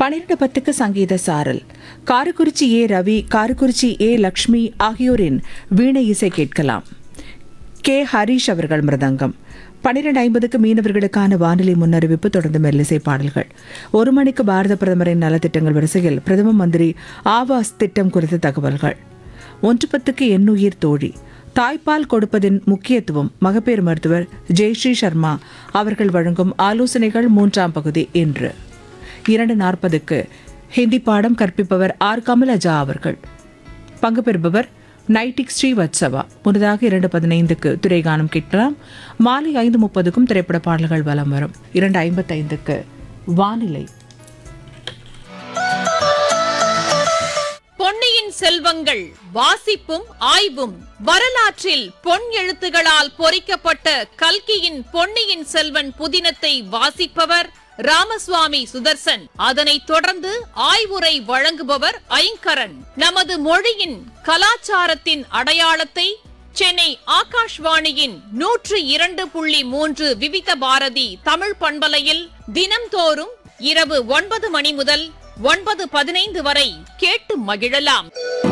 பன்னிரண்டு பத்துக்கு சங்கீத சாரல் காரக்குறிச்சி ஏ ரவி காரக்குறிச்சி ஏ லக்ஷ்மி ஆகியோரின் வீணை இசை கேட்கலாம் கே ஹரிஷ் அவர்கள் மிருதங்கம் பன்னிரண்டு ஐம்பதுக்கு மீனவர்களுக்கான வானிலை முன்னறிவிப்பு தொடர்ந்து மெல்லிசை பாடல்கள் ஒரு மணிக்கு பாரத பிரதமரின் நலத்திட்டங்கள் வரிசையில் பிரதம மந்திரி ஆவாஸ் திட்டம் குறித்த தகவல்கள் ஒன்று பத்துக்கு எண்ணுயிர் தோழி தாய்ப்பால் கொடுப்பதின் முக்கியத்துவம் மகப்பேறு மருத்துவர் ஜெயஸ்ரீ சர்மா அவர்கள் வழங்கும் ஆலோசனைகள் மூன்றாம் பகுதி இன்று இரண்டு நாற்பதுக்கு ஹிந்தி பாடம் கற்பிப்பவர் ஆர் கமலஜா அவர்கள் பங்கு பெறுபவர் நைட்டிக் ஸ்ரீவத்சவா முன்னதாக இரண்டு பதினைந்துக்கு திரைகானம் கேட்கலாம் மாலை ஐந்து முப்பதுக்கும் திரைப்பட பாடல்கள் வலம் வரும் இரண்டு ஐம்பத்தைந்துக்கு வானிலை பொன்னியின் செல்வங்கள் வாசிப்பும் ஆய்வும் வரலாற்றில் பொன் எழுத்துகளால் பொறிக்கப்பட்ட கல்கியின் பொன்னியின் செல்வன் புதினத்தை வாசிப்பவர் ராமசுவாமி சுதர்சன் அதனைத் தொடர்ந்து ஆய்வுரை வழங்குபவர் ஐங்கரன் நமது மொழியின் கலாச்சாரத்தின் அடையாளத்தை சென்னை ஆகாஷ்வாணியின் நூற்று இரண்டு புள்ளி மூன்று விவித பாரதி தமிழ் பண்பலையில் தினம்தோறும் இரவு ஒன்பது மணி முதல் ஒன்பது பதினைந்து வரை கேட்டு மகிழலாம்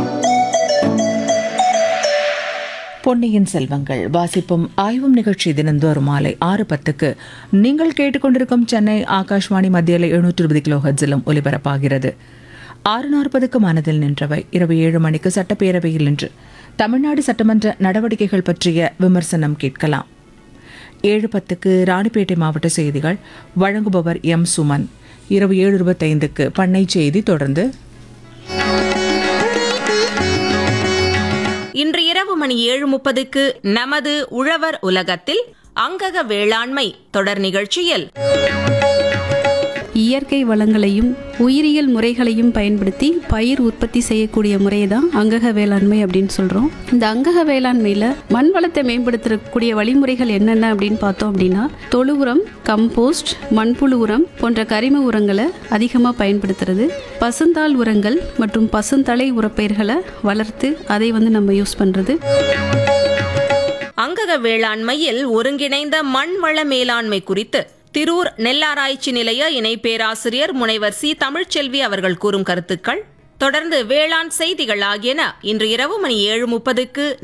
பொன்னியின் செல்வங்கள் வாசிப்பும் ஆய்வும் நிகழ்ச்சி தினந்தோறும் மாலை ஆறு பத்துக்கு நீங்கள் கேட்டுக்கொண்டிருக்கும் சென்னை ஆகாஷ்வாணி மத்தியில் எழுநூற்று இருபது கிலோ ஹெட்ஸிலும் ஒலிபரப்பாகிறது ஆறு நாற்பதுக்கு மனதில் நின்றவை இரவு ஏழு மணிக்கு சட்டப்பேரவையில் இன்று தமிழ்நாடு சட்டமன்ற நடவடிக்கைகள் பற்றிய விமர்சனம் கேட்கலாம் ஏழு பத்துக்கு ராணிப்பேட்டை மாவட்ட செய்திகள் வழங்குபவர் எம் சுமன் இரவு ஏழு இருபத்தைந்துக்கு பண்ணை செய்தி தொடர்ந்து இன்று இரவு மணி ஏழு முப்பதுக்கு நமது உழவர் உலகத்தில் அங்கக வேளாண்மை தொடர் நிகழ்ச்சியில் இயற்கை வளங்களையும் உயிரியல் முறைகளையும் பயன்படுத்தி பயிர் உற்பத்தி செய்யக்கூடிய முறையை தான் அங்கக வேளாண்மை அப்படின்னு சொல்கிறோம் இந்த அங்கக வேளாண்மையில் மண் வளத்தை மேம்படுத்தக்கூடிய வழிமுறைகள் என்னென்ன அப்படின்னு பார்த்தோம் அப்படின்னா தொழு உரம் கம்போஸ்ட் மண்புழு உரம் போன்ற கரிம உரங்களை அதிகமாக பயன்படுத்துறது பசுந்தாள் உரங்கள் மற்றும் பசுந்தலை உரப்பயிர்களை வளர்த்து அதை வந்து நம்ம யூஸ் பண்ணுறது அங்கக வேளாண்மையில் ஒருங்கிணைந்த மண் வள மேலாண்மை குறித்து திரூர் நெல்லாராய்ச்சி நிலைய இணை பேராசிரியர் முனைவர் சி தமிழ்ச்செல்வி அவர்கள் கூறும் கருத்துக்கள் தொடர்ந்து வேளாண் செய்திகள் ஆகியன இன்று இரவு மணி ஏழு முப்பதுக்கு